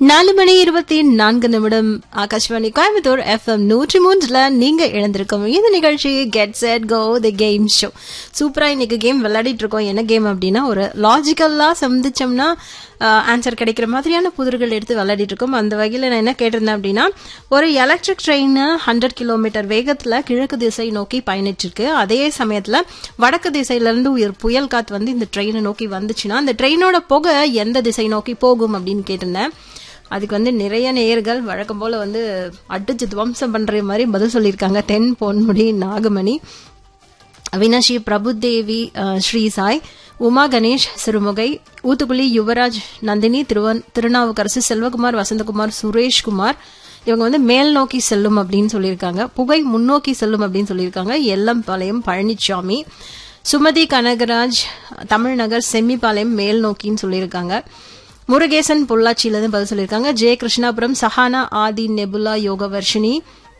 நாலு மணி இருபத்தி நான்கு நிமிடம் ஆகாஷ்வாணி கோயம்புத்தூர் எஃப்எம் நூற்றி மூன்றுல நீங்க இழந்திருக்கோம் இந்த நிகழ்ச்சி get set go the game show சூப்பரா இன்னைக்கு கேம் விளையாடிட்டு இருக்கோம் என்ன கேம் அப்படின்னா ஒரு லாஜிக்கல்லா சந்திச்சோம்னா ஆன்சர் கிடைக்கிற மாதிரியான புதிர்கள் எடுத்து விளையாடிட்டு இருக்கோம் அந்த வகையில் நான் என்ன கேட்டிருந்தேன் அப்படின்னா ஒரு எலக்ட்ரிக் ட்ரெயின் ஹண்ட்ரட் கிலோமீட்டர் வேகத்துல கிழக்கு திசை நோக்கி பயணிச்சிருக்கு அதே சமயத்துல வடக்கு திசையில இருந்து ஒரு புயல் காத்து வந்து இந்த ட்ரெயினை நோக்கி வந்துச்சுன்னா அந்த ட்ரெயினோட புகை எந்த திசை நோக்கி போகும் அப்படின்னு கேட்டிருந்தேன் அதுக்கு வந்து நிறைய நேயர்கள் வழக்கம் போல வந்து அடிச்சு துவம்சம் பண்ற மாதிரி பதில் சொல்லியிருக்காங்க தென் பொன்முடி நாகமணி அவினாஷி பிரபுதேவி அஹ், ஸ்ரீ சாய் உமா கணேஷ் சிறுமுகை ஊத்துக்குளி யுவராஜ் நந்தினி திருவன் திருநாவுக்கரசு செல்வகுமார் வசந்தகுமார் சுரேஷ்குமார் இவங்க வந்து மேல் நோக்கி செல்லும் அப்படின்னு சொல்லியிருக்காங்க புகை முன்னோக்கி செல்லும் அப்படின்னு சொல்லியிருக்காங்க எல்லம்பாளையம் பழனிசாமி சுமதி கனகராஜ் தமிழ்நகர் செம்மிபாளையம் மேல் நோக்கின்னு சொல்லியிருக்காங்க முருகேசன் பொள்ளாச்சியிலிருந்து பதில் சொல்லியிருக்காங்க ஜெய கிருஷ்ணாபுரம் சஹானா ஆதி நெபுலா யோகவர்ஷினி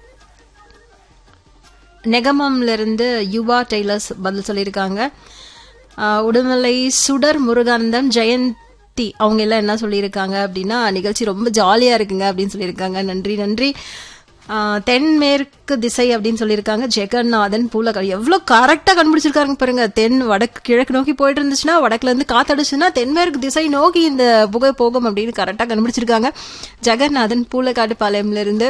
நெகமம்ல இருந்து யுவா டெய்லர்ஸ் பதில் சொல்லியிருக்காங்க ஆஹ் உடுமலை சுடர் முருகானந்தம் ஜெயந்தி அவங்க எல்லாம் என்ன சொல்லியிருக்காங்க அப்படின்னா நிகழ்ச்சி ரொம்ப ஜாலியா இருக்குங்க அப்படின்னு சொல்லியிருக்காங்க நன்றி நன்றி ஆஹ் தென்மேற்கு திசை அப்படின்னு சொல்லியிருக்காங்க ஜெகநாதன் பூலக்கர் எவ்வளவு கரெக்டா கண்டுபிடிச்சிருக்காங்க பாருங்க தென் வடக்கு கிழக்கு நோக்கி போயிட்டு இருந்துச்சுன்னா வடக்குல இருந்து காத்தடிச்சுன்னா தென்மேற்கு திசை நோக்கி இந்த புகை போகும் அப்படின்னு கரெக்டா கண்டுபிடிச்சிருக்காங்க ஜெகநாதன் பூலக்காடு பாளையம்ல இருந்து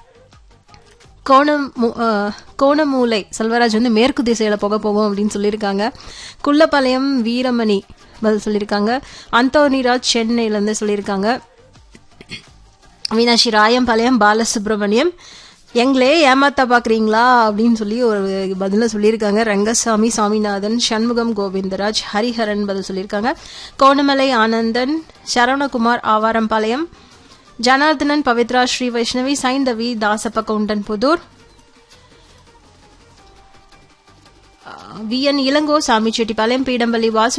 கோணம் மு- அஹ், கோணமூலை செல்வராஜ் வந்து மேற்கு திசையில போக போகும் அப்படின்னு சொல்லியிருக்காங்க குள்ளப்பாளையம் வீரமணி பதில் சொல்லியிருக்காங்க அந்தோனிராஜ் சென்னையில இருந்து சொல்லியிருக்காங்க மீனாட்சி ராயம்பாளையம் பாலசுப்ரமணியம் எங்களே ஏமாத்தா பாக்குறீங்களா அப்படின்னு சொல்லி ஒரு பதில சொல்லியிருக்காங்க ரங்கசாமி சாமிநாதன் சண்முகம் கோவிந்தராஜ் ஹரிஹரன் பதில் சொல்லியிருக்காங்க கோணமலை ஆனந்தன் சரவணகுமார் ஆவாரம்பாளையம் ஜனார்தனன் பவித்ரா ஸ்ரீ வைஷ்ணவி சைந்தவி தாசப்ப கவுண்டன் புதூர் வி என் இளங்கோ சாமி செட்டிப்பாளையம் பீடம்பள்ளி வாசு